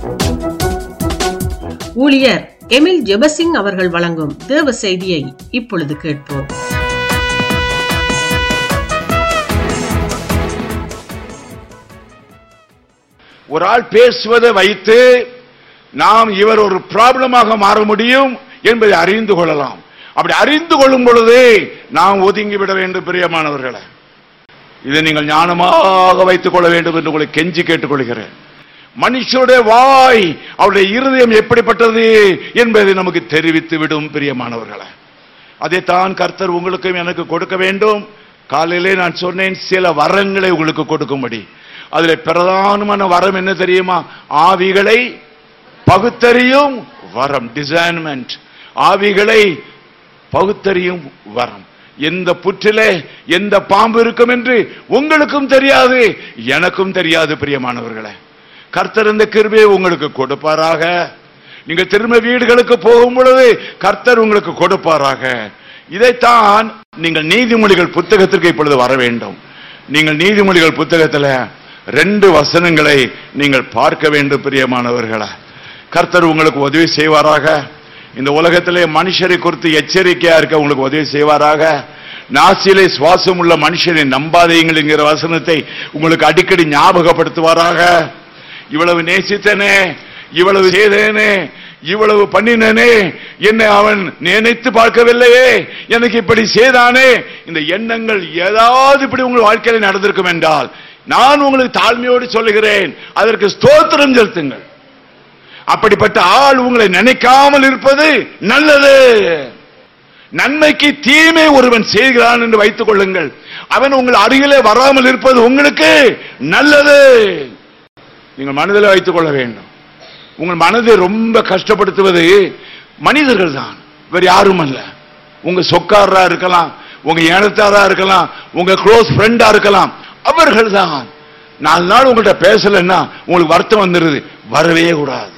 ஊழியர் எமில் ஜெபசிங் அவர்கள் வழங்கும் தேவ செய்தியை இப்பொழுது கேட்போம் ஒரு ஆள் பேசுவதை வைத்து நாம் இவர் ஒரு ப்ராப்ளமாக மாற முடியும் என்பதை அறிந்து கொள்ளலாம் அப்படி அறிந்து கொள்ளும் பொழுதே நாம் ஒதுங்கி விட வேண்டும் பிரியமானவர்களை இதை நீங்கள் ஞானமாக வைத்துக் கொள்ள வேண்டும் என்று உங்களை கெஞ்சி கேட்டுக்கொள்கிறேன் மனுஷனுடைய வாய் அவருடைய இருதயம் எப்படிப்பட்டது என்பதை நமக்கு தெரிவித்து விடும் பிரியமானவர்களை அதைத்தான் கர்த்தர் உங்களுக்கும் எனக்கு கொடுக்க வேண்டும் காலையிலே நான் சொன்னேன் சில வரங்களை உங்களுக்கு கொடுக்கும்படி அதுல பிரதானமான வரம் என்ன தெரியுமா ஆவிகளை பகுத்தறியும் வரம் டிசைன்மெண்ட் ஆவிகளை பகுத்தறியும் வரம் எந்த புற்றிலே எந்த பாம்பு இருக்கும் என்று உங்களுக்கும் தெரியாது எனக்கும் தெரியாது பிரியமானவர்களே கர்த்தர் இந்த கிருபையை உங்களுக்கு கொடுப்பாராக நீங்க திரும்ப வீடுகளுக்கு போகும் பொழுது கர்த்தர் உங்களுக்கு கொடுப்பாராக இதைத்தான் நீங்கள் நீதிமொழிகள் புத்தகத்திற்கு இப்பொழுது வர வேண்டும் நீங்கள் நீதிமொழிகள் புத்தகத்தில் ரெண்டு வசனங்களை நீங்கள் பார்க்க வேண்டும் பிரியமானவர்களே கர்த்தர் உங்களுக்கு உதவி செய்வாராக இந்த உலகத்திலே மனுஷரை குறித்து எச்சரிக்கையா இருக்க உங்களுக்கு உதவி செய்வாராக நாசிலே சுவாசம் உள்ள மனுஷனை நம்பாதீங்கள் என்கிற வசனத்தை உங்களுக்கு அடிக்கடி ஞாபகப்படுத்துவாராக இவ்வளவு நேசித்தனே இவ்வளவு செய்தேனே இவ்வளவு பண்ணினனே என்னை அவன் நினைத்து பார்க்கவில்லையே எனக்கு இப்படி செய்தானே இந்த எண்ணங்கள் ஏதாவது இப்படி உங்கள் வாழ்க்கையில் நடந்திருக்கும் என்றால் நான் உங்களுக்கு தாழ்மையோடு சொல்லுகிறேன் அதற்கு ஸ்தோத்திரம் செலுத்துங்கள் அப்படிப்பட்ட ஆள் உங்களை நினைக்காமல் இருப்பது நல்லது நன்மைக்கு தீமை ஒருவன் செய்கிறான் என்று வைத்துக் கொள்ளுங்கள் அவன் உங்கள் அருகிலே வராமல் இருப்பது உங்களுக்கு நல்லது நீங்கள் மனதில் வைத்துக் கொள்ள வேண்டும் உங்கள் மனதை ரொம்ப கஷ்டப்படுத்துவது மனிதர்கள் தான் வேறு யாரும் அல்ல உங்க சொக்காரரா இருக்கலாம் உங்க இனத்தாரா இருக்கலாம் உங்க க்ளோஸ் ஃப்ரெண்டா இருக்கலாம் அவர்கள் தான் நாலு நாள் உங்கள்கிட்ட பேசலன்னா உங்களுக்கு வருத்தம் வந்துருது வரவே கூடாது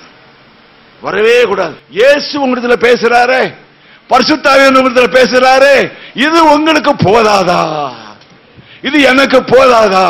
வரவே கூடாது இயேசு உங்களிடத்துல பேசுறாரே பரிசுத்தாவே உங்களிடத்துல பேசுறாரே இது உங்களுக்கு போதாதா இது எனக்கு போதாதா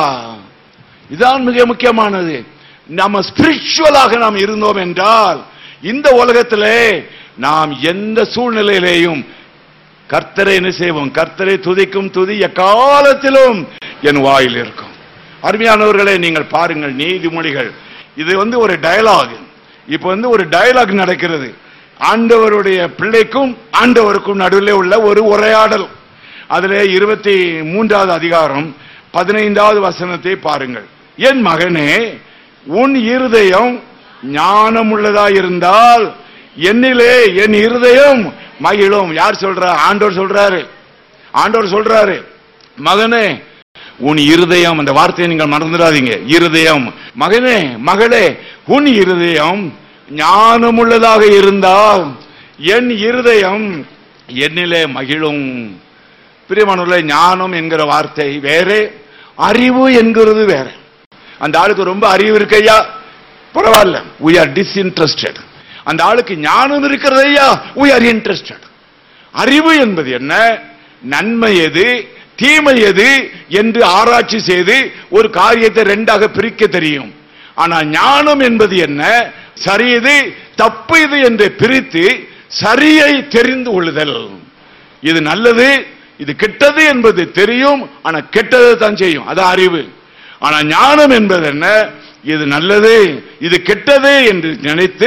இதான் மிக முக்கியமானது நம்ம ஸ்பிரிச்சுவலாக நாம் இருந்தோம் என்றால் இந்த உலகத்திலே நாம் எந்த சூழ்நிலையிலேயும் கர்த்தரை என்ன செய்வோம் கர்த்தரை துதிக்கும் துதி எக்காலத்திலும் என் வாயில் இருக்கும் அருமையானவர்களே நீங்கள் பாருங்கள் நீதிமொழிகள் இது வந்து ஒரு டயலாக் இப்ப வந்து ஒரு டயலாக் நடக்கிறது ஆண்டவருடைய பிள்ளைக்கும் ஆண்டவருக்கும் நடுவில் உள்ள ஒரு உரையாடல் அதிலே இருபத்தி மூன்றாவது அதிகாரம் பதினைந்தாவது வசனத்தை பாருங்கள் என் மகனே உன் இருதயம் ஞானமுள்ளதா இருந்தால் என்னிலே என் இருதயம் மகிழும் யார் சொல்ற ஆண்டவர் சொல்றாரு ஆண்டவர் சொல்றாரு மகனே உன் இருதயம் அந்த வார்த்தையை நீங்கள் மறந்துடாதீங்க இருதயம் மகனே மகளே உன் இருதயம் ஞானமுள்ளதாக இருந்தால் என் இருதயம் என்னிலே மகிழும் பிரியமானவர்களே ஞானம் என்கிற வார்த்தை வேறே அறிவு என்கிறது வேற அந்த ஆளுக்கு ரொம்ப அறிவு இருக்கையா பரவாயில்ல we are disinterested அந்த ஆளுக்கு ஞானம் இருக்கிறது ஐயா we are interested அறிவு என்பது என்ன நன்மை எது தீமை எது என்று ஆராய்ச்சி செய்து ஒரு காரியத்தை ரெண்டாக பிரிக்க தெரியும் ஆனா ஞானம் என்பது என்ன சரி இது தப்பு இது என்று பிரித்து சரியை தெரிந்து கொள்ளுதல் இது நல்லது இது கெட்டது என்பது தெரியும் ஆனா கெட்டதை தான் செய்யும் அது அறிவு ஆனா ஞானம் என்பது என்ன இது நல்லது இது கெட்டது என்று நினைத்து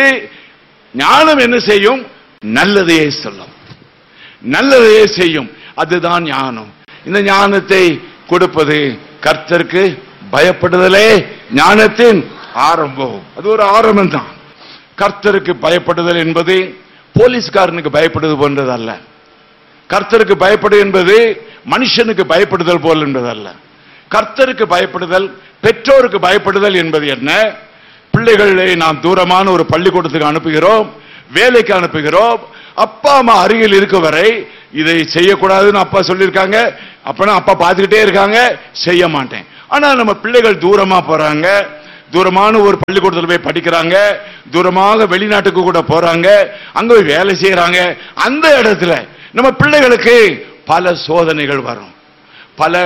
ஞானம் என்ன செய்யும் நல்லதையே சொல்லும் நல்லதையே செய்யும் அதுதான் ஞானம் இந்த ஞானத்தை கொடுப்பது கர்த்தருக்கு பயப்படுதலே ஞானத்தின் ஆரம்பம் அது ஒரு ஆரம்பம் தான் கர்த்தருக்கு பயப்படுதல் என்பது போலீஸ்காரனுக்கு பயப்படுவது போன்றது அல்ல கர்த்தருக்கு பயப்படு என்பது மனுஷனுக்கு பயப்படுதல் போல் என்பதல்ல கர்த்தருக்கு பயப்படுதல் பெற்றோருக்கு பயப்படுதல் என்பது என்ன பிள்ளைகளை நாம் தூரமான ஒரு பள்ளிக்கூடத்துக்கு அனுப்புகிறோம் வேலைக்கு அனுப்புகிறோம் அப்பா அம்மா அருகில் இருக்க வரை இதை செய்யக்கூடாதுன்னு அப்பா சொல்லியிருக்காங்க அப்பனா அப்பா பார்த்துக்கிட்டே இருக்காங்க செய்ய மாட்டேன் ஆனா நம்ம பிள்ளைகள் தூரமா போறாங்க தூரமான ஒரு பள்ளிக்கூடத்தில் போய் படிக்கிறாங்க தூரமாக வெளிநாட்டுக்கு கூட போறாங்க அங்க போய் வேலை செய்யறாங்க அந்த இடத்துல நம்ம பிள்ளைகளுக்கு பல சோதனைகள் வரும் பல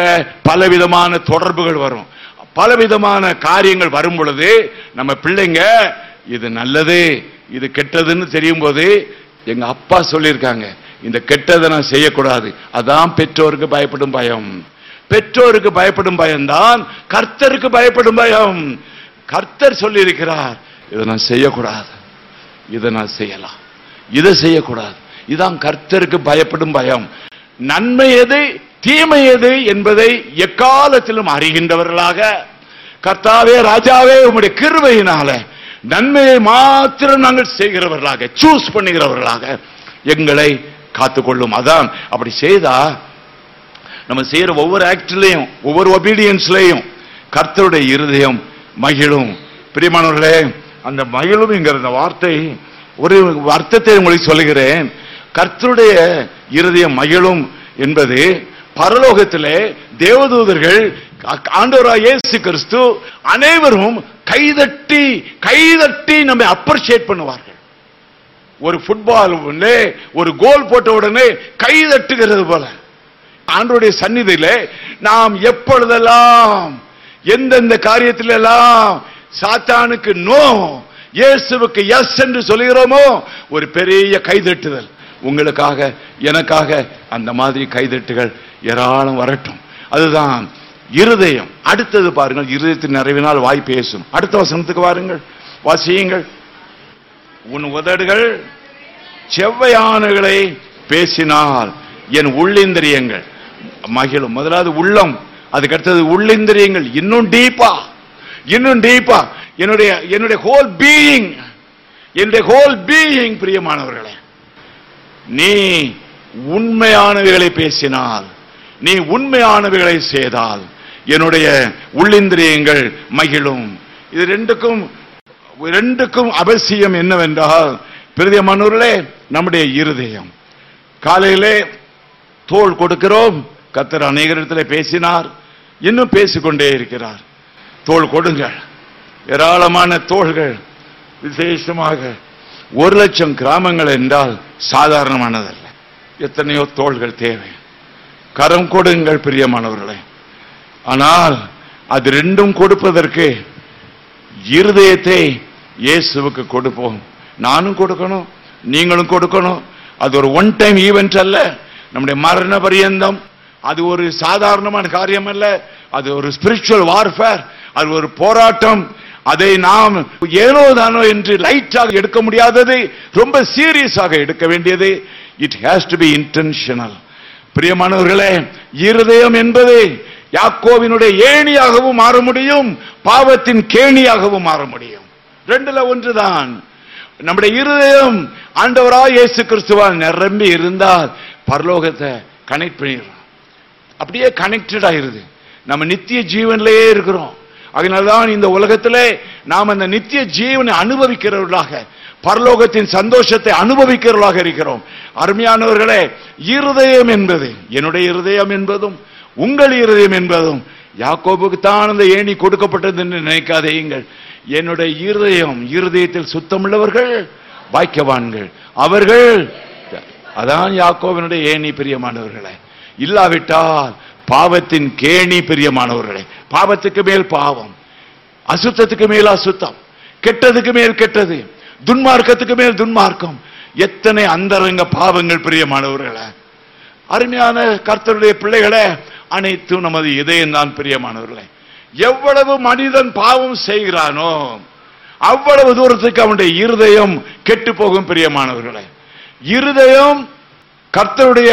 பலவிதமான தொடர்புகள் வரும் பலவிதமான காரியங்கள் வரும் பொழுது நம்ம பிள்ளைங்க இது நல்லது இது கெட்டதுன்னு தெரியும் போது எங்க அப்பா சொல்லியிருக்காங்க இந்த கெட்டதை நான் செய்யக்கூடாது அதான் பெற்றோருக்கு பயப்படும் பயம் பெற்றோருக்கு பயப்படும் பயம்தான் கர்த்தருக்கு பயப்படும் பயம் கர்த்தர் சொல்லியிருக்கிறார் இதை நான் செய்யக்கூடாது இதை நான் செய்யலாம் இதை செய்யக்கூடாது இதான் கர்த்தருக்கு பயப்படும் பயம் நன்மை எது தீமை எது என்பதை எக்காலத்திலும் அறிகின்றவர்களாக கர்த்தாவே ராஜாவே உம்முடைய கிருபையினால நன்மையை மாத்திரம் நாங்கள் செய்கிறவர்களாக சூஸ் பண்ணுகிறவர்களாக எங்களை காத்துக்கொள்ளும் அதான் அப்படி செய்தா நம்ம செய்யற ஒவ்வொரு ஆக்ட்லயும் ஒவ்வொரு ஒபீடியன்ஸ்லயும் கர்த்தருடைய இருதயம் மகிழும் பிரியமானவர்களே அந்த மகிழும் என்கிற வார்த்தை ஒரு அர்த்தத்தை உங்களுக்கு சொல்லுகிறேன் கர்த்தருடைய இருதயம் மகிழும் என்பது பரலோகத்திலே தேவதூதர்கள் ஆண்டவராக இயேசு கிறிஸ்து அனைவரும் கைதட்டி கைதட்டி நம்மை அப்ரிஷியேட் பண்ணுவார்கள் ஒரு ஃபுட்பால் ஒரு கோல் போட்ட உடனே கைதட்டுகிறது போல ஆண்டவருடைய சந்நிதியிலே நாம் எப்பொழுதெல்லாம் எந்தெந்த காரியத்தில் எல்லாம் சாத்தானுக்கு நோ இயேசுவுக்கு எஸ் என்று சொல்லுகிறோமோ ஒரு பெரிய கைதட்டுதல் உங்களுக்காக எனக்காக அந்த மாதிரி கைதட்டுகள் ஏராளம் வரட்டும் அதுதான் இருதயம் அடுத்தது பாருங்கள் இருதயத்தின் நிறைவினால் வாய் பேசும் அடுத்த வசனத்துக்கு வாருங்கள் வாசியுங்கள் உன் உதடுகள் செவ்வையானகளை பேசினால் என் உள்ளிந்திரியங்கள் மகிழும் முதலாவது உள்ளம் அதுக்கு அடுத்தது உள்ளிந்திரியங்கள் இன்னும் டீப்பா இன்னும் டீப்பா என்னுடைய என்னுடைய ஹோல் பீயிங் என்னுடைய ஹோல் பீயிங் பிரியமானவர்களே நீ உண்மையானவைகளை பேசினால் நீ உண்மையானவைகளை செய்தால் என்னுடைய உள்ளிந்திரியங்கள் மகிழும் இது ரெண்டுக்கும் ரெண்டுக்கும் அவசியம் என்னவென்றால் பிரியமானவர்களே நம்முடைய இருதயம் காலையிலே தோல் கொடுக்கிறோம் கத்தர் அநேகரிடத்தில் பேசினார் இன்னும் பேசிக்கொண்டே இருக்கிறார் தோல் கொடுங்கள் ஏராளமான தோள்கள் விசேஷமாக ஒரு லட்சம் கிராமங்கள் என்றால் சாதாரணமானதல்ல எத்தனையோ தோள்கள் தேவை கரம் கொடுங்கள் பிரியமானவர்களே ஆனால் அது ரெண்டும் கொடுப்பதற்கு இருதயத்தை இயேசுவுக்கு கொடுப்போம் நானும் கொடுக்கணும் நீங்களும் கொடுக்கணும் அது ஒரு ஒன் டைம் ஈவென்ட் அல்ல நம்முடைய மரண பரியந்தம் அது ஒரு சாதாரணமான காரியம் அல்ல அது ஒரு ஸ்பிரிச்சுவல் வார்ஃபேர் அது ஒரு போராட்டம் அதை நாம் ஏனோ தானோ என்று லைட்டாக எடுக்க முடியாதது ரொம்ப சீரியஸாக எடுக்க வேண்டியது it has to be intentional பிரியமானவர்களே இருதயம் என்பது யாக்கோவினுடைய ஏணியாகவும் மாற முடியும் பாவத்தின் கேணியாகவும் மாற முடியும் ரெண்டுல ஒன்றுதான் நம்முடைய இருதயம் ஆண்டவராய் இயேசு கிறிஸ்துவால் நிரம்பி இருந்தால் பரலோகத்தை கனெக்ட் பண்ணிடுறோம் அப்படியே கனெக்டட் ஆயிருது நம்ம நித்திய ஜீவனிலேயே இருக்கிறோம் அதனால்தான் இந்த உலகத்திலே நாம் அந்த நித்திய ஜீவனை அனுபவிக்கிறவர்களாக பரலோகத்தின் சந்தோஷத்தை அனுபவிக்கிறவர்களாக இருக்கிறோம் அருமையானவர்களே இருதயம் என்பது என்னுடைய இருதயம் என்பதும் உங்கள் இருதயம் என்பதும் யாக்கோபுக்கு தான் அந்த ஏணி கொடுக்கப்பட்டது என்று நினைக்காதேயுங்கள் என்னுடைய இருதயம் இருதயத்தில் சுத்தமுள்ளவர்கள் பாக்கியவான்கள் அவர்கள் அதான் யாக்கோவினுடைய ஏணி பிரியமானவர்களே இல்லாவிட்டால் பாவத்தின் கேணி பிரியமானவர்களே பாவத்துக்கு மேல் பாவம் அசுத்தத்துக்கு மேல் அசுத்தம் கெட்டதுக்கு மேல் கெட்டது துன்மார்க்கத்துக்கு மேல் துன்மார்க்கம் எத்தனை அந்தரங்க பாவங்கள் பிரியமானவர்களே அருமையான கர்த்தருடைய பிள்ளைகளே அனைத்தும் நமது இதயம் தான் பிரியமானவர்களே எவ்வளவு மனிதன் பாவம் செய்கிறானோ அவ்வளவு தூரத்துக்கு அவனுடைய இருதயம் கெட்டு போகும் பிரியமானவர்களே இருதயம் கர்த்தருடைய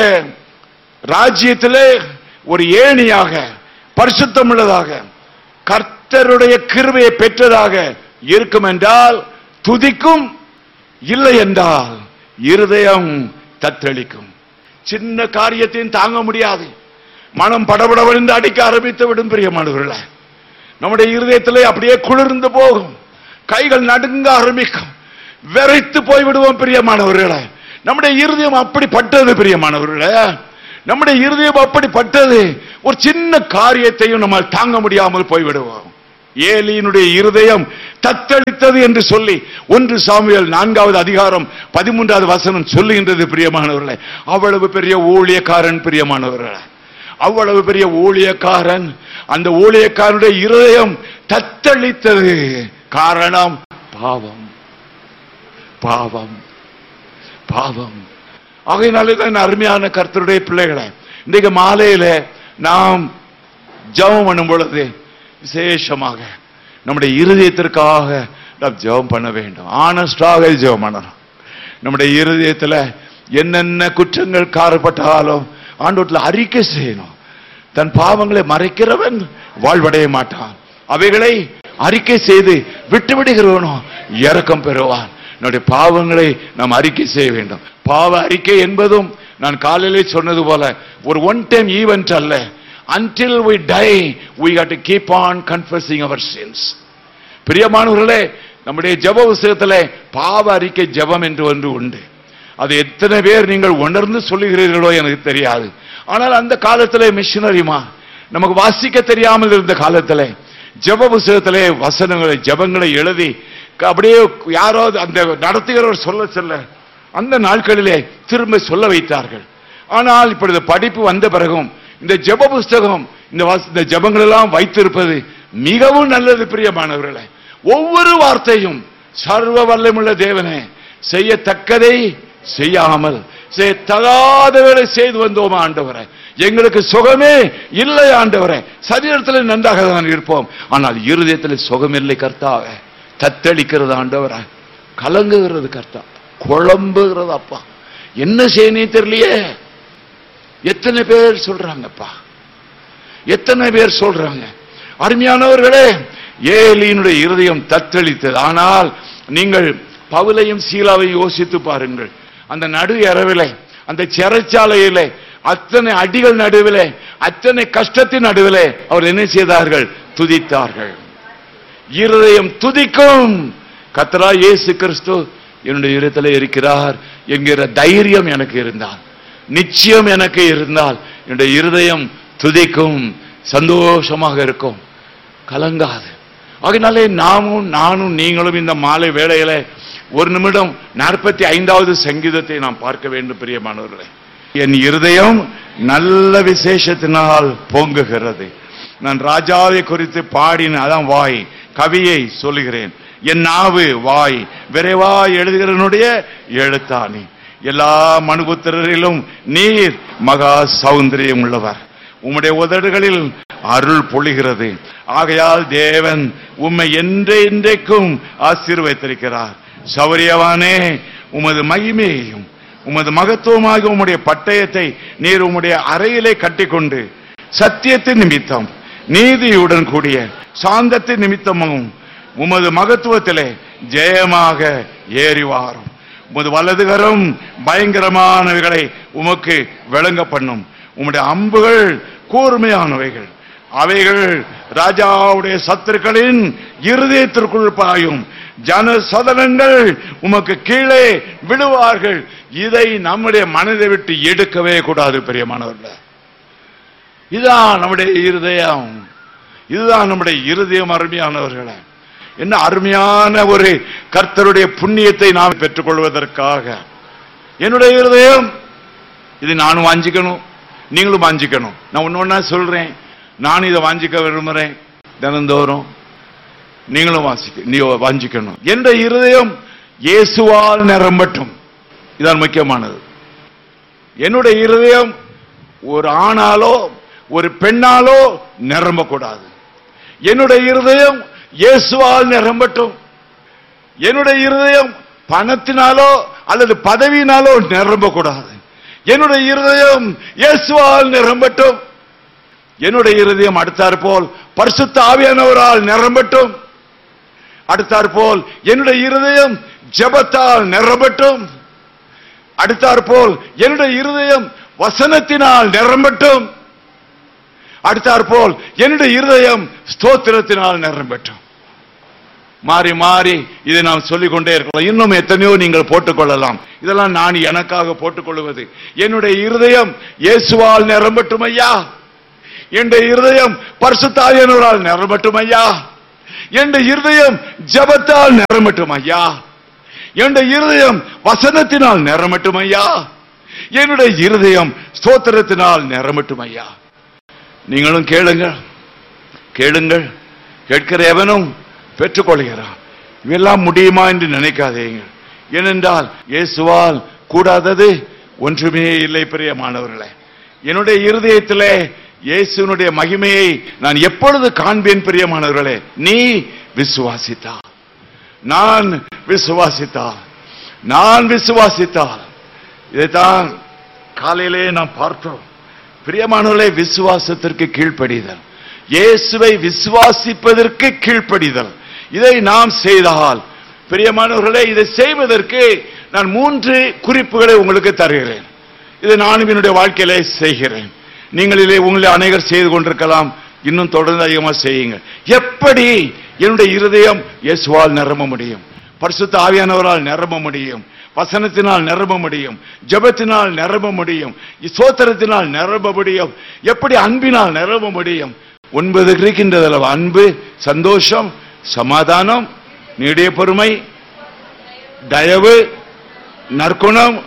ராஜ்யத்திலே ஒரு ஏணியாக பரிசுத்தம் உள்ளதாக கர்த்தருடைய கிருபையை பெற்றதாக இருக்கும் என்றால் துதிக்கும் இல்லை என்றால் இருதயம் தத்தளிக்கும் சின்ன காரியத்தையும் தாங்க முடியாது மனம் படபடவென்று அடிக்க ஆரம்பித்து விடும் பிரியமானவர்களே நம்முடைய இருதயத்திலே அப்படியே குளிர்ந்து போகும் கைகள் நடுங்க ஆரம்பிக்கும் வெறைத்து போய் விடுவோம் பிரியமானவர்களே நம்முடைய இருதயம் அப்படிப்பட்டது பிரியமானவர்களே நம்முடைய இருதயம் அப்படிப்பட்டது ஒரு சின்ன காரியத்தையும் நம்ம தாங்க முடியாமல் போய்விடுவோம் ஏலியினுடைய இருதயம் தத்தளித்தது என்று சொல்லி ஒன்று சாமுவேல் நான்காவது அதிகாரம் பதிமூன்றாவது வசனம் சொல்லுகின்றது பிரியமானவர்களே அவ்வளவு பெரிய ஊழியக்காரன் பிரியமானவர்களே அவ்வளவு பெரிய ஊழியக்காரன் அந்த ஊழியக்காரனுடைய இருதயம் தத்தளித்தது காரணம் பாவம் பாவம் பாவம் ஆகையினாலே தான் அருமையான கர்த்தருடைய பிள்ளைகளை இன்றைக்கு மாலையில நாம் ஜெபம் பண்ணும் பொழுது விசேஷமாக நம்முடைய இருதயத்திற்காக நாம் ஜெபம் பண்ண வேண்டும் ஆனஸ்டாக ஜெபம் பண்ணணும் நம்முடைய இருதயத்துல என்னென்ன குற்றங்கள் காரப்பட்டாலும் ஆண்டோட்டில் அறிக்கை செய்யணும் தன் பாவங்களை மறைக்கிறவன் வாழ்வடைய மாட்டான் அவைகளை அறிக்கை செய்து விட்டு விடுகிறவனோ இரக்கம் பெறுவான் நம்முடைய பாவங்களை நாம் அறிக்கை செய்ய வேண்டும் பாவ அறிக்கை என்பதும் நான் காலையிலே சொன்னது போல ஒரு ஒன் டைம் ஈவென்ட் அல்ல until we die we got to keep on confessing our sins பிரியமானவர்களே நம்முடைய ஜெப புஸ்தகத்திலே பாவ அறிக்கை ஜெபம் என்று ஒன்று உண்டு அது எத்தனை பேர் நீங்கள் உணர்ந்து சொல்லுகிறீர்களோ எனக்கு தெரியாது ஆனால் அந்த காலத்திலே மிஷினரிமா நமக்கு வாசிக்க தெரியாமல் இருந்த காலத்திலே ஜெப புஸ்தகத்திலே வசனங்களை ஜெபங்களை எழுதி க- அப்படியே யாராவது அந்த நடத்துகிறவர் சொல்ல சொல்ல அந்த நாட்களிலே திரும்ப சொல்ல வைத்தார்கள் ஆனால் இப்பொழுது படிப்பு வந்த பிறகும் இந்த ஜெப புஸ்தகம் இந்த வாச- இந்த ஜெபங்கள் எல்லாம் வைத்திருப்பது மிகவும் நல்லது பிரியமானவர்களே ஒவ்வொரு வார்த்தையும் சர்வ வல்லமுள்ள தேவனே செய்யத்தக்கதை செய்யாமல் செய்யத்தகாதவரை செய்து வந்தோம் ஆண்டவரே எங்களுக்கு சுகமே இல்லை ஆண்டவரே சரீரத்தில் நன்றாக தான் இருப்போம் ஆனால் இருதயத்தில் சுகமில்லை கர்த்தாவே தத்தளிக்கிறது ஆண்டவரே கலங்குகிறது கர்த்தா குழம்புகிறது அப்பா என்ன செய்யனே தெரியலையே எத்தனை பேர் சொல்றாங்கப்பா எத்தனை பேர் சொல்றாங்க அருமையானவர்களே ஏலியினுடைய இருதயம் தத்தளித்தது ஆனால் நீங்கள் பவுலையும் சீலாவையும் யோசித்து பாருங்கள் அந்த நடு இரவிலே அந்த சிறைச்சாலையிலே அத்தனை அடிகள் நடுவிலே அத்தனை கஷ்டத்தின் நடுவிலே அவர் என்ன செய்தார்கள் துதித்தார்கள் இருதயம் துதிக்கும் கத்தரா இயேசு கிறிஸ்து என்னுடைய இருதயத்தில் இருக்கிறார் என்கிற தைரியம் எனக்கு இருந்தால் நிச்சயம் எனக்கு இருந்தால் என்னுடைய இருதயம் துதிக்கும் சந்தோஷமாக இருக்கும் கலங்காது அதனாலே நாமும் நானும் நீங்களும் இந்த மாலை வேளையில ஒரு நிமிடம் நாற்பத்தி ஐந்தாவது சங்கீதத்தை நாம் பார்க்க வேண்டும் பிரியமானவர்களே என் இருதயம் நல்ல விசேஷத்தினால் பொங்குகிறது நான் ராஜாவை குறித்து பாடின அதான் வாய் கவியை சொல்லுகிறேன் என் நாவு வாய் விரைவாய் எழுதுகிறனுடைய எழுத்தாணி எல்லா மனுபுத்திரரிலும் நீர் மகா சௌந்தரியம் உள்ளவர் உம்முடைய உதடுகளில் அருள் பொழிகிறது ஆகையால் தேவன் உம்மை என்றே இன்றைக்கும் ஆசீர்வதித்திருக்கிறார் சௌரியவானே உமது மகிமையையும் உமது மகத்துவமாக உம்முடைய பட்டயத்தை நீர் உம்முடைய அறையிலே கட்டிக்கொண்டு சத்தியத்தின் நிமித்தம் நீதியுடன் கூடிய சாந்தத்தின் நிமித்தமும் உமது மகத்துவத்திலே ஜெயமாக ஏறி வாரும் உமது வலதுகரம் பயங்கரமானவைகளை உமக்கு விளங்க பண்ணும் உம்முடைய அம்புகள் கூர்மையானவைகள் அவைகள் ராஜாவுடைய சத்துருக்களின் இருதயத்திற்குள் பாயும் ஜன சதனங்கள் உமக்கு கீழே விடுவார்கள் இதை நம்முடைய மனதை விட்டு எடுக்கவே கூடாது பெரியமானவர்களே இதுதான் நம்முடைய இருதயம் இதுதான் நம்முடைய இருதயம் அருமையானவர்களே என்ன அருமையான ஒரு கர்த்தருடைய புண்ணியத்தை நாம் பெற்றுக்கொள்வதற்காக என்னுடைய இருதயம் இது நானும் வாஞ்சிக்கணும் நீங்களும் வாஞ்சிக்கணும் நான் ஒண்ணு ஒண்ணா சொல்றேன் நான் இதை வாஞ்சிக்க விரும்புறேன் தினந்தோறும் நீங்களும் வாசிக்க நீ வாஞ்சிக்கணும் என்ற இருதயம் இயேசுவால் நிரம்பட்டும் இதான் முக்கியமானது என்னுடைய இருதயம் ஒரு ஆணாலோ ஒரு பெண்ணாலோ நிரம்பக்கூடாது என்னுடைய இருதயம் இயேசுவால் நிரம்பட்டும் என்னுடைய இருதயம் பணத்தினாலோ அல்லது பதவியினாலோ நிரம்பக்கூடாது என்னுடைய இருதயம் இயேசுவால் நிரம்பட்டும் என்னுடைய இருதயம் அடுத்தாற் போல் பரிசுத்த ஆவியானவரால் நிரம்பட்டும் அடுத்தாற் போல் என்னுடைய இருதயம் ஜெபத்தால் நிரம்பட்டும் அடுத்தாற் போல் என்னுடைய இருதயம் வசனத்தினால் நிரம்பட்டும் அடுத்தாற் போல் என்னுடைய இருதயம் ஸ்தோத்திரத்தினால் நிரம்பட்டும் மாறி மாறி இதை நாம் சொல்லிக் கொண்டே இருக்கலாம் இன்னும் எத்தனையோ நீங்கள் போட்டுக்கொள்ளலாம் இதெல்லாம் நான் எனக்காக போட்டுக்கொள்வது என்னுடைய இருதயம் இயேசுவால் நிரம்பட்டும் ஐயா என்னுடைய இருதயம் பரிசுத்தாயனரால் நிரம்பட்டும் ஐயா என்னுடைய இருதயம் ஜபத்தால் நிரம்பட்டும் ஐயா என்னுடைய இருதயம் வசனத்தினால் நிரம்பட்டும் ஐயா என்னுடைய இருதயம் ஸ்தோத்திரத்தினால் நிரம்பட்டும் ஐயா நீங்களும் கேளுங்கள் கேளுங்கள் கேட்கிற எவனும் பெற்றுக்கொள்கிறான் இவையெல்லாம் முடியுமா என்று நினைக்காதீங்க ஏனென்றால் இயேசுவால் கூடாதது ஒன்றுமே இல்லை பிரியமானவர்களே என்னுடைய இருதயத்திலே இயேசுனுடைய மகிமையை நான் எப்பொழுது காண்பேன் பிரியமானவர்களே நீ விசுவாசித்தா நான் விசுவாசித்தால் நான் விசுவாசித்தால் இதைத்தான் காலையிலே நாம் பார்த்தோம் பிரியமானவர்களே விசுவாசத்திற்கு கீழ்ப்படிதல் இயேசுவை விசுவாசிப்பதற்கு கீழ்ப்படிதல் இதை நாம் செய்தால் பிரியமானவர்களே இதை செய்வதற்கு நான் மூன்று குறிப்புகளை உங்களுக்கு தருகிறேன் இதை நானும் என்னுடைய வாழ்க்கையிலே செய்கிறேன் நீங்களிலே உங்களை அநேகர் செய்து கொண்டிருக்கலாம் இன்னும் தொடர்ந்து அதிகமாக செய்யுங்க எப்படி என்னுடைய இருதயம் இயேசுவால் நிரம்ப முடியும் பரிசுத்த ஆவியானவரால் நிரம்ப முடியும் வசனத்தினால் நிரம்ப முடியும் ஜெபத்தினால் நிரம்ப முடியும் சோத்திரத்தினால் நிரம்ப முடியும் எப்படி அன்பினால் நிரம்ப முடியும் ஒன்பது இருக்கின்றது அல்லவா அன்பு சந்தோஷம் சமாதானம் நீடிய பொறுமை தயவு நற்குணம்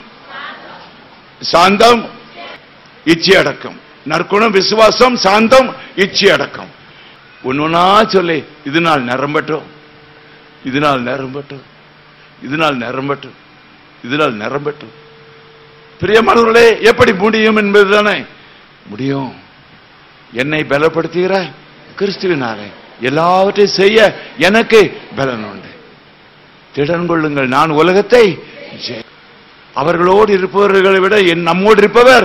சாந்தம் இச்சை அடக்கம் நற்குணம் விசுவாசம் சாந்தம் இச்சை அடக்கம் ஒன்னொன்னா சொல்லி இதனால் நிரம்பட்டும் இதனால் நிரம்பட்டும் இதனால் நிரம்பட்டும் இதனால் நிரம்பட்டும் பிரியமானவர்களே எப்படி முடியும் என்பதுதானே முடியும் என்னை பலப்படுத்துகிற கிறிஸ்துவினாலே எல்லாவற்றையும் செய்ய எனக்கு பலன் உண்டு திடன் கொள்ளுங்கள் நான் உலகத்தை ஜெய- அவர்களோடு இருப்பவர்களை விட என் நம்மோடு இருப்பவர்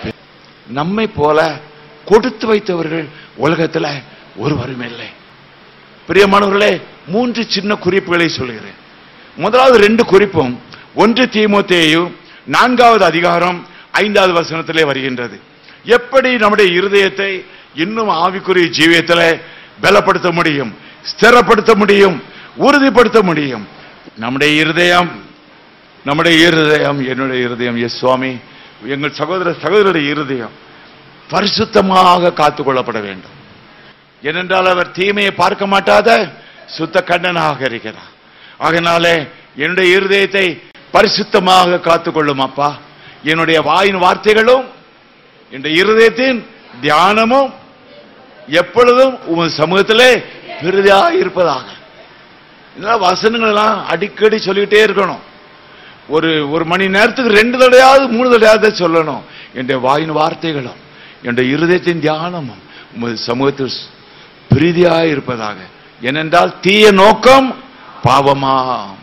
நம்மை போல கொடுத்து வைத்தவர்கள் உலகத்துல ஒருவரும் இல்லை பிரியமானவர்களே மூன்று சின்ன குறிப்புகளை சொல்கிறேன் முதலாவது ரெண்டு குறிப்பும் ஒன்று தீமோத்தேயு நான்காவது அதிகாரம் ஐந்தாவது வசனத்திலே வருகின்றது எப்படி நம்முடைய இருதயத்தை இன்னும் ஆவிக்குரிய ஜீவியத்திலே பலப்படுத்த முடியும் ஸ்திரப்படுத்த முடியும் உறுதிப்படுத்த முடியும் நம்முடைய இருதயம் நம்முடைய இருதயம் என்னுடைய இருதயம் எஸ் சுவாமி எங்கள் சகோதர சகோதரருடைய இருதயம் பரிசுத்தமாக காத்துக்கொள்ளப்பட வேண்டும் ஏனென்றால் அவர் தீமையை பார்க்க மாட்டாத சுத்த கண்ணனாக இருக்கிறார் ஆகையினாலே என்னுடைய இருதயத்தை பரிசுத்தமாக காத்துக்கொள்ளும் அப்பா என்னுடைய வாயின் வார்த்தைகளும் என்னுடைய இருதயத்தின் தியானமும் எப்பொழுதும் உமது சமூகத்திலே பெரிதா இருப்பதாக இதெல்லாம் வசனங்கள் எல்லாம் அடிக்கடி சொல்லிக்கிட்டே இருக்கணும் ஒரு ஒரு மணி நேரத்துக்கு ரெண்டு தடையாவது மூணு தடையாவது சொல்லணும் என்னுடைய வாயின் வார்த்தைகளும் என்னுடைய இருதயத்தின் தியானமும் உமது சமூகத்தில் பிரீதியாய் இருப்பதாக ஏனென்றால் தீய நோக்கம் பாவமா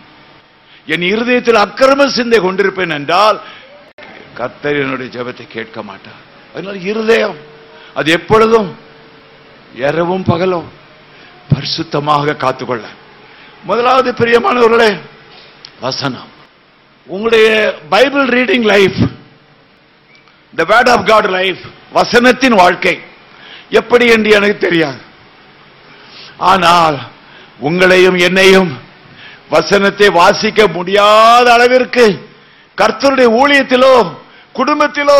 என் இருதயத்தில் அக்கிரம சிந்தை கொண்டிருப்பேன் என்றால் கர்த்தர் என்னுடைய ஜெபத்தை கேட்க மாட்டார் அதனால இருதயம் அது எப்பொழுதும் இரவும் பகலும் பரிசுத்தமாக காத்துக்கொள்ள முதலாவது பிரியமானவர்களே வசனம் உங்களுடைய Bible reading life the word of God life வசனத்தின் வாழ்க்கை எப்படி என்று எனக்கு தெரியாது ஆனால் உங்களையும் என்னையும் வசனத்தை வாசிக்க முடியாத அளவிற்கு கர்த்தருடைய ஊழியத்திலோ குடும்பத்திலோ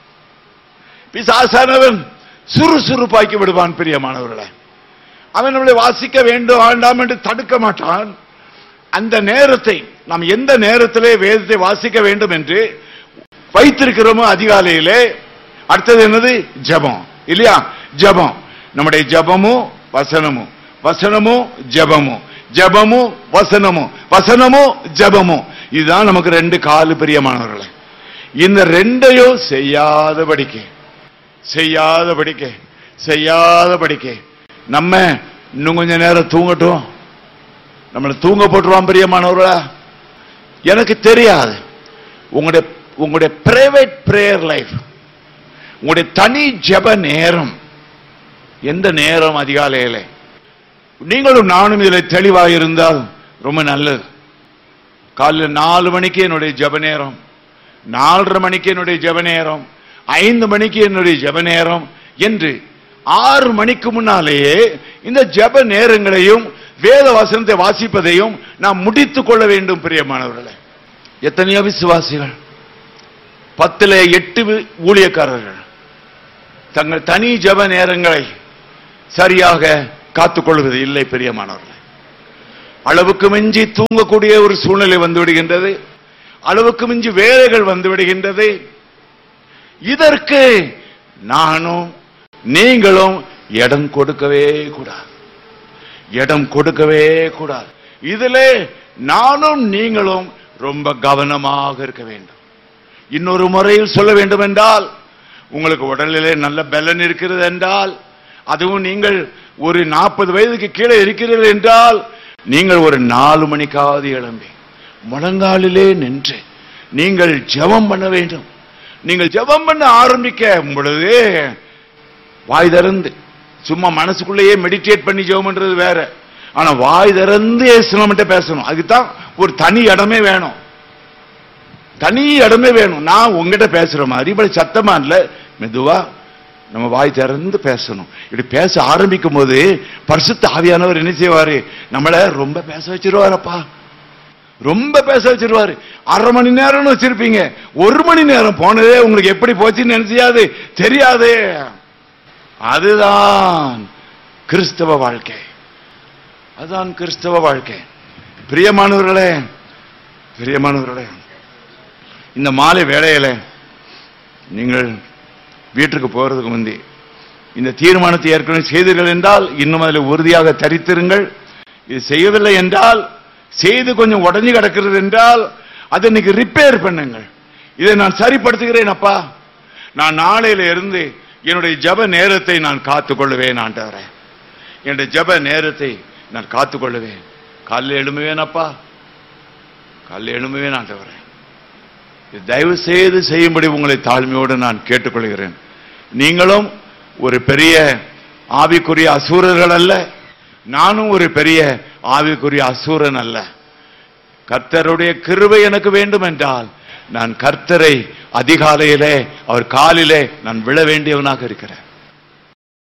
பிசாசானவன் சுறுசுறுப்பாக்கி விடுவான் பிரியமானவர்களை அவன் நம்மளை வாசிக்க வேண்டும் வேண்டாம் என்று தடுக்க மாட்டான் அந்த நேரத்தை நாம் எந்த நேரத்திலே வேதத்தை வாசிக்க வேண்டும் என்று வைத்திருக்கிறோமோ அதிகாலையிலே அடுத்தது என்னது ஜெபம் இல்லையா ஜெபம் நம்முடைய ஜெபமும் வசனமும் வசனமும் ஜெபமும் ஜெபமும் வசனமும் வசனமும் ஜெபமும் இதுதான் நமக்கு ரெண்டு காலு பிரியமானவர்களே இந்த ரெண்டையும் செய்யாதபடிக்க செய்யாதபடிக்க செய்யாதபடிக்க நம்ம இன்னும் கொஞ்ச நேரம் தூங்கட்டும் நம்மளை தூங்க போட்டுருவான் பிரியமானவர்களா எனக்கு தெரியாது உங்களுடைய உங்களுடைய பிரைவேட் பிரேயர் லைஃப் உங்களுடைய தனி ஜெப நேரம் எந்த நேரம் அதிகாலையில நீங்களும் நானும் இதில் தெளிவாக இருந்தால் ரொம்ப நல்லது காலையில் நாலு மணிக்கு என்னுடைய ஜெப நேரம் நாலரை மணிக்கு என்னுடைய ஜெப நேரம் ஐந்து மணிக்கு என்னுடைய ஜெப நேரம் என்று ஆறு மணிக்கு முன்னாலேயே இந்த ஜெப நேரங்களையும் வேத வசனத்தை வாசிப்பதையும் நாம் முடித்துக் கொள்ள வேண்டும் பிரியமானவர்களே எத்தனையோ விசுவாசிகள் பத்துல எட்டு வி- ஊழியக்காரர்கள் தங்கள் தனி ஜெப நேரங்களை சரியாக காத்துக்கொள்வது இல்லை பிரியமானவர்களே அளவுக்கு மிஞ்சி தூங்கக்கூடிய ஒரு சூழ்நிலை வந்து விடுகின்றது அளவுக்கு மிஞ்சி வேலைகள் வந்து விடுகின்றது இதற்கு நானும் நீங்களும் இடம் கொடுக்கவே கூடாது இடம் கொடுக்கவே கூடாது இதிலே நானும் நீங்களும் ரொம்ப கவனமாக இருக்க வேண்டும் இன்னொரு முறையில் சொல்ல வேண்டும் என்றால் உங்களுக்கு உடலிலே நல்ல பலன் இருக்கிறது என்றால் அதுவும் நீங்கள் ஒரு நாற்பது வயதுக்கு கீழே இருக்கிறீர்கள் என்றால் நீங்கள் ஒரு நாலு மணிக்காவது எழும்பி முழங்காலிலே நின்று நீங்கள் ஜெபம் பண்ண வேண்டும் நீங்கள் ஜெபம் பண்ண ஆரம்பிக்க பொழுது வாய் திறந்து சும்மா மனசுக்குள்ளேயே மெடிடேட் பண்ணி ஜெபம் பண்றது வேற ஆனா வாய் திறந்து இயேசுநாமத்தை பேசணும் அதுக்குதான் ஒரு தனி இடமே வேணும் தனி இடமே வேணும் நான் உங்ககிட்ட பேசுற மாதிரி இப்படி சத்தமா இல்ல மெதுவா நம்ம வாய் திறந்து பேசணும் இப்படி பேச ஆரம்பிக்கும் போது பரிசுத்த ஆவியானவர் என்ன செய்வாரு நம்மள ரொம்ப பேச வச்சிருவாரப்பா ரொம்ப பேச வச்சிருவாரு அரை மணி நேரம்னு வச்சிருப்பீங்க ஒரு மணி நேரம் போனதே உங்களுக்கு எப்படி போச்சுன்னு நினைச்சியாது தெரியாது அதுதான் கிறிஸ்தவ வாழ்க்கை அதுதான் கிறிஸ்தவ வாழ்க்கை பிரியமானவர்களே பிரியமானவர்களே இந்த மாலை வேளையில நீங்கள் வீட்டுக்கு போறதுக்கு முந்தி இந்த தீர்மானத்தை ஏற்கனவே செய்தீர்கள் என்றால் இன்னும் அதில் உறுதியாக தரித்திருங்கள் இது செய்யவில்லை என்றால் செய்து கொஞ்சம் உடஞ்சி கிடக்கிறது என்றால் அதை இன்னைக்கு ரிப்பேர் பண்ணுங்கள் இதை நான் சரிப்படுத்துகிறேன் அப்பா நான் நாளையில இருந்து என்னுடைய ஜப நேரத்தை நான் காத்துக் கொள்ளுவேன் ஆண்டவரே என்னுடைய ஜப நேரத்தை நான் காத்துக் கொள்ளுவேன் காலையில் எழும்புவேன் அப்பா காலையில் எழும்புவேன் ஆண்டவரே இது தயவு செய்து செய்யும்படி உங்களை தாழ்மையோடு நான் கேட்டுக்கொள்கிறேன் நீங்களும் ஒரு பெரிய ஆவிக்குரிய அசூரர்கள் அல்ல நானும் ஒரு பெரிய ஆவிக்குரிய அசூரன் அல்ல கர்த்தருடைய கிருபை எனக்கு வேண்டும் என்றால் நான் கர்த்தரை அதிகாலையிலே அவர் காலிலே நான் விழ வேண்டியவனாக இருக்கிறேன்